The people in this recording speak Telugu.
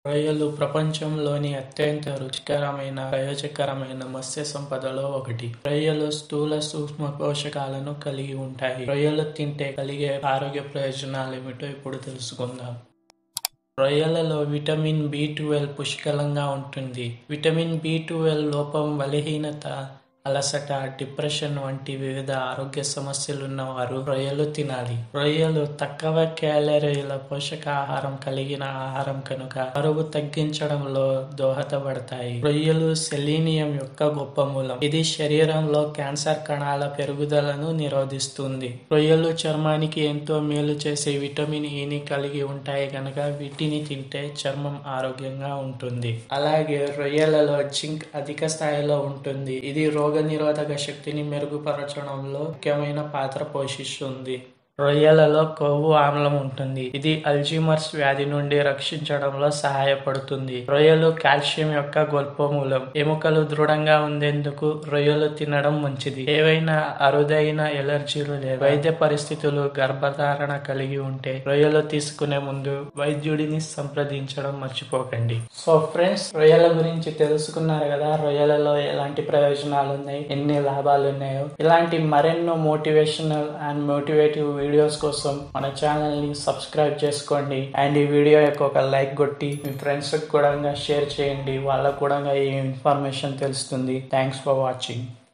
రొయ్యలు ప్రపంచంలోని అత్యంత రుచికరమైన ప్రయోజనకరమైన మత్స్య సంపదలో ఒకటి రొయ్యలు స్థూల సూక్ష్మ పోషకాలను కలిగి ఉంటాయి రొయ్యలు తింటే కలిగే ఆరోగ్య ప్రయోజనాలు ఏమిటో ఇప్పుడు తెలుసుకుందాం రొయ్యలలో విటమిన్ బి ట్వెల్వ్ పుష్కలంగా ఉంటుంది విటమిన్ బి ట్వెల్వ్ లోపం బలహీనత అలసట డిప్రెషన్ వంటి వివిధ ఆరోగ్య సమస్యలున్న వారు రొయ్యలు తినాలి రొయ్యలు తక్కువ క్యాలరీల పోషకాహారం కలిగిన ఆహారం కనుక బరువు తగ్గించడంలో దోహదపడతాయి రొయ్యలు సెలీనియం యొక్క గొప్ప మూలం ఇది శరీరంలో క్యాన్సర్ కణాల పెరుగుదలను నిరోధిస్తుంది రొయ్యలు చర్మానికి ఎంతో మేలు చేసే విటమిన్ ఈని కలిగి ఉంటాయి కనుక వీటిని తింటే చర్మం ఆరోగ్యంగా ఉంటుంది అలాగే రొయ్యలలో జింక్ అధిక స్థాయిలో ఉంటుంది ఇది రోగ నిరోధక శక్తిని మెరుగుపరచడంలో ముఖ్యమైన పాత్ర పోషిస్తుంది రొయ్యలలో కొవ్వు ఆమ్లం ఉంటుంది ఇది అల్జీమర్స్ వ్యాధి నుండి రక్షించడంలో సహాయపడుతుంది రొయ్యలు కాల్షియం యొక్క గొప్ప మూలం ఎముకలు దృఢంగా ఉండేందుకు రొయ్యలు తినడం మంచిది ఏవైనా అరుదైన ఎలర్జీలు లేదా వైద్య పరిస్థితులు గర్భధారణ కలిగి ఉంటే రొయ్యలు తీసుకునే ముందు వైద్యుడిని సంప్రదించడం మర్చిపోకండి సో ఫ్రెండ్స్ రొయ్యల గురించి తెలుసుకున్నారు కదా రొయ్యలలో ఎలాంటి ప్రయోజనాలు ఉన్నాయి ఎన్ని లాభాలు ఉన్నాయో ఇలాంటి మరెన్నో మోటివేషనల్ అండ్ మోటివేటివ్ వీడియోస్ కోసం మన ఛానల్ ని సబ్స్క్రైబ్ చేసుకోండి అండ్ ఈ వీడియో యొక్క ఒక లైక్ కొట్టి మీ ఫ్రెండ్స్ కూడా షేర్ చేయండి వాళ్ళకు కూడా ఈ ఇన్ఫర్మేషన్ తెలుస్తుంది థ్యాంక్స్ ఫర్ వాచింగ్